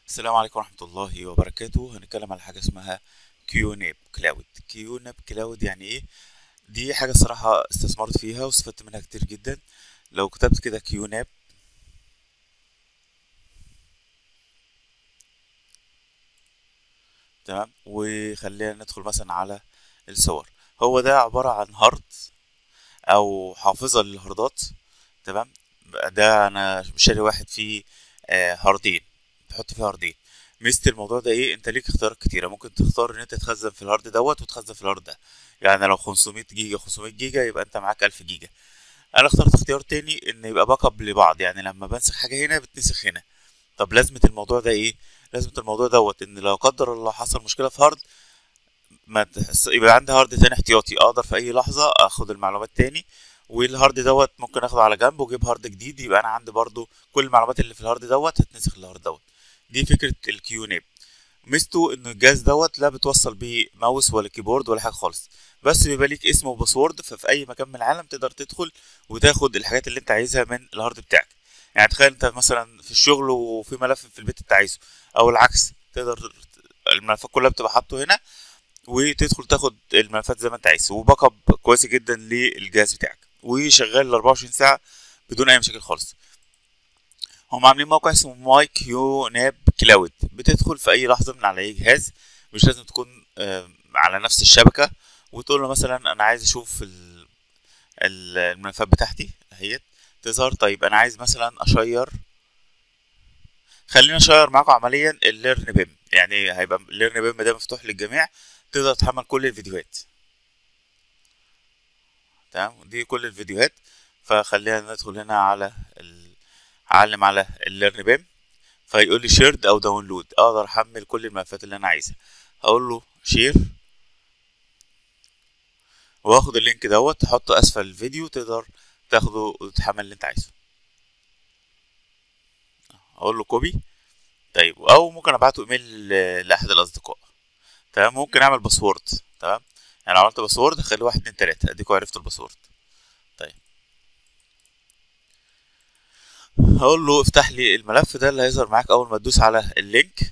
السلام عليكم ورحمة الله وبركاته هنتكلم على حاجة اسمها كيوناب كلاود كيوناب كلاود يعني ايه دي حاجة الصراحة استثمرت فيها واستفدت منها كتير جدا لو كتبت كده كيوناب تمام وخلينا ندخل مثلا على الصور هو ده عبارة عن هارد او حافظة للهاردات تمام ده انا شاري واحد فيه آه هاردين تحط فيه هاردين ميزة الموضوع ده ايه انت ليك اختيارات كتيرة ممكن تختار ان انت تخزن في الهارد دوت وتخزن في الهارد ده يعني لو 500 جيجا 500 جيجا يبقى انت معاك 1000 جيجا انا اخترت اختيار تاني ان يبقى باك اب لبعض يعني لما بنسخ حاجة هنا بتنسخ هنا طب لازمة الموضوع ده ايه لازمة الموضوع دوت ان لو قدر الله حصل مشكلة في هارد ما تحس... يبقى عندي هارد تاني احتياطي اقدر في اي لحظة اخد المعلومات تاني والهارد دوت ممكن اخده على جنب واجيب هارد جديد يبقى انا عندي برضو كل المعلومات اللي في الهارد دوت هتنسخ الهارد دوت دي فكرة الكيوناب ميزته ان الجهاز دوت لا بتوصل بيه ماوس ولا كيبورد ولا حاجة خالص بس بيبقى ليك اسم وباسورد ففي اي مكان من العالم تقدر تدخل وتاخد الحاجات اللي انت عايزها من الهارد بتاعك يعني تخيل انت مثلا في الشغل وفي ملف في البيت انت عايزه او العكس تقدر الملفات كلها بتبقى حاطه هنا وتدخل تاخد الملفات زي ما انت عايز وباك اب كويس جدا للجهاز بتاعك وشغال 24 ساعه بدون اي مشاكل خالص هم عاملين موقع اسمه ماي كيو ناب كلاود بتدخل في اي لحظه من على اي جهاز مش لازم تكون على نفس الشبكه وتقول له مثلا انا عايز اشوف الملفات بتاعتي اهيت تظهر طيب انا عايز مثلا اشير خلينا اشير معاكم عمليا الليرن بيم يعني هيبقى الليرن بيم ده مفتوح للجميع تقدر تحمل كل الفيديوهات تمام دي كل الفيديوهات فخلينا ندخل هنا على ال... اعلم على الليرن بيم فيقول لي شيرد او داونلود اقدر احمل كل الملفات اللي انا عايزها هقول له شير واخد اللينك دوت تحطه اسفل الفيديو تقدر تاخده وتحمل اللي انت عايزه اقول له كوبي طيب او ممكن ابعته ايميل لاحد الاصدقاء تمام ممكن اعمل باسورد تمام يعني عملت باسورد اخلي واحد اتنين تلاته اديكوا عرفت الباسورد طيب هقول له افتح لي الملف ده اللي هيظهر معاك اول ما تدوس على اللينك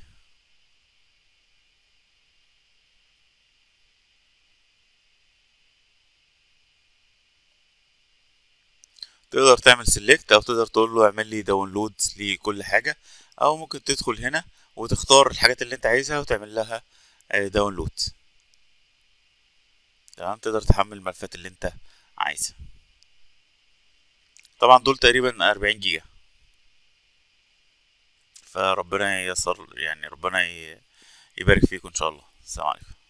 تقدر تعمل سيلكت او تقدر تقول له اعمل لي داونلود لكل حاجه او ممكن تدخل هنا وتختار الحاجات اللي انت عايزها وتعمل لها داونلود تمام تقدر تحمل الملفات اللي انت عايزها طبعا دول تقريبا 40 جيجا فربنا ييسر يعني ربنا يبارك فيكم ان شاء الله السلام عليكم